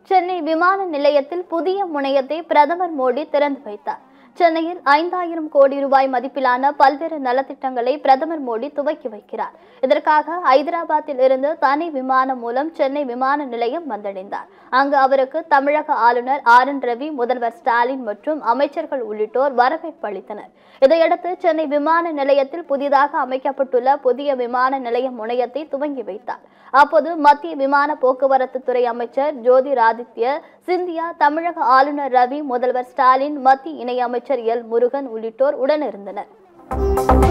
சென்னை விமான நிலையத்தில் புதிய முனையத்தை பிரதமர் மோடி திறந்து வைத்தார் சென்னையில் ஐந்தாயிரம் கோடி ரூபாய் மதிப்பிலான பல்வேறு நலத்திட்டங்களை பிரதமர் மோடி துவக்கி வைக்கிறார் இதற்காக ஐதராபாத்தில் இருந்து தனி விமானம் மூலம் சென்னை விமான நிலையம் வந்தடைந்தார் அங்கு அவருக்கு தமிழக ஆளுநர் ஆர் என் ரவி முதல்வர் ஸ்டாலின் மற்றும் அமைச்சர்கள் உள்ளிட்டோர் வரவேற்பு அளித்தனர் இதையடுத்து சென்னை விமான நிலையத்தில் புதிதாக அமைக்கப்பட்டுள்ள புதிய விமான நிலைய முனையத்தை துவங்கி வைத்தார் அப்போது மத்திய விமான போக்குவரத்து துறை அமைச்சர் ஜோதிராதித்ய சிந்தியா தமிழக ஆளுநர் ரவி முதல்வர் ஸ்டாலின் மத்திய இணையமைச்சர் எல் முருகன் உள்ளிட்டோர் உடனிருந்தனர்